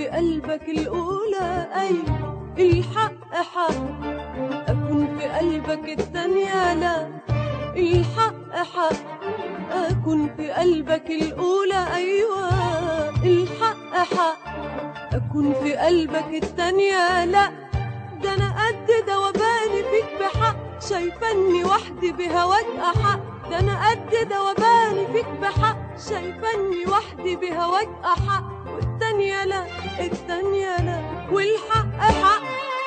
قلبك الأولى أيوة الحق حق أكون في قلبك التانية لا الحق حق أكون في قلبك الأولى أيوة الحق حق أكون في قلبك التانية لا ده أنا قد دوباني فيك بحق شايفاني وحدي بهواك أحق ده أنا قد دوباني فيك بحق شايفاني وحدي بهواك أحق والتانية لا التانية لا والحق حق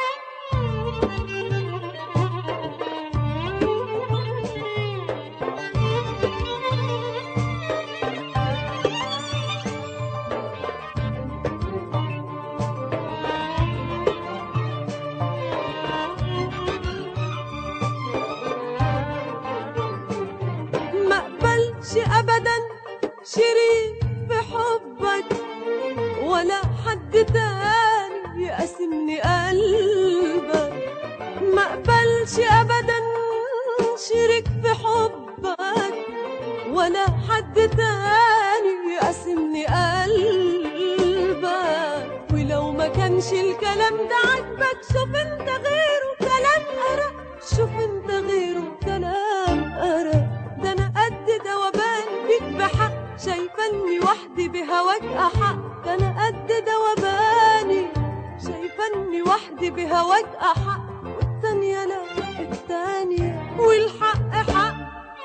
ما اقبلش ابدا شريك في حبك ولا حد تاني يقاسمني قلبك ما اقبلش ابدا شريك في حبك ولا حد تاني يقاسمني قلبك ولو ما كانش الكلام ده عاجبك شوف انت غيره كلام أرق شوف انت غيره كلام أرق ده انا قد دوبان فيك بحق شايفاني وحدي بهواك أحق ده انا قد دوباني شايفاني وحدي بهواك أحق والتانية لا التانية والحق حق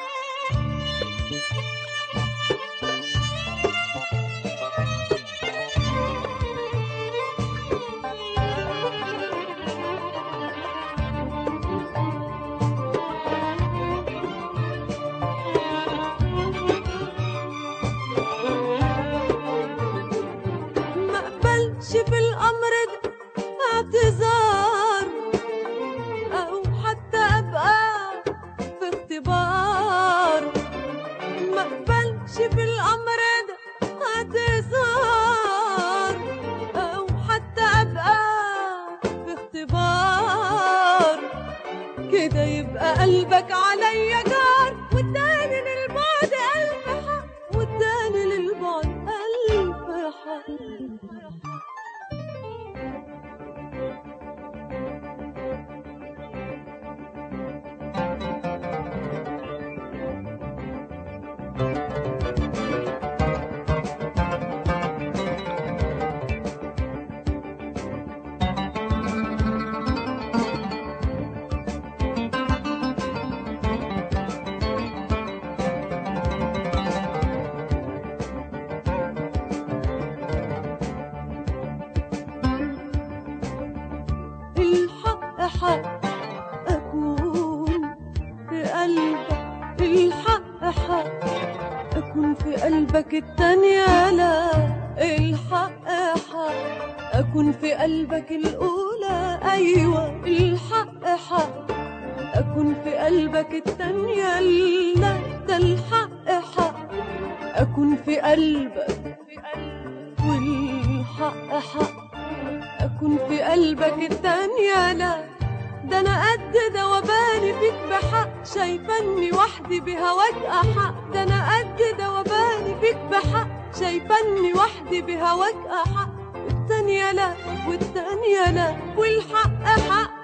ما اقبلش في الامر ده اعتذار او حتى ابقى في اختبار ما اقبلش في الامر ده اعتذار او حتى ابقى في اختبار كده يبقى قلبك عليا جار والتاني للبعد ألف حق والتاني للبعد ألف حق الحق حق أكون في قلبك الحق حق أكون في قلبك التانية لا الحق حق أكون في قلبك الأولى أيوة الحق حق أكون في قلبك التانية لا ده الحق حق أكون في قلبك والحق حق أكون في قلبك التانية لا ده أنا قد دوباني فيك بحق شايفاني وحدي بهواك أحق ده أنا قد دوباني فيك بحق شايفاني وحدي بهواك أحق والتانية لا والتانية لا والحق حق